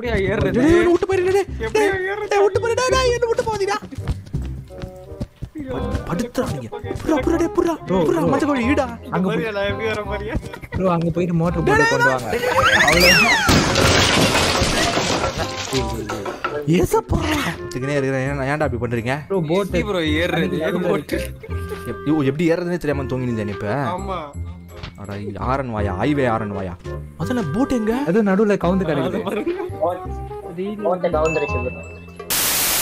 எப்படியா ஏறுறது டேய், டேய், விட்டு போயிரு, டேய். எப்படியா டேய், ஏறுறது? டேய், விட்டு போயிரு, டேய், டேய், என்ன விட்டு போகாதீடா. படுத்துறாதீங்க. புர்ரா, புர்ரா, டேய், புர்ரா, புர்ரா, மஞ்சள் கோழி, ஈடா. அங்க போய் மரியா, நான் எப்படி வர மரியா ப்ரோ அங்க போயிட்டு மோட்டர் போட்டு கொண்டு வாங்க ஏசப்பா. இதுக்குன்னே இருக்கிறேன். ஏன் ஏன்டா அப்படி பண்றீங்க ப்ரோ போட் எப்படி ப்ரோ ஏறுறது போட்டு எப்- ஐயோ, எப்படி ஏறதுனே தெரியாம தொங்கினீங்க நீ இப்ப ஆமா அட இது ஆரன் வாயா ஹைவே ஆரன் வாயா முதல்ல போட் எங்க அது நடுவுல கவுந்து கிடக்குது ஓட்டை கவுந்துருச்சு bro.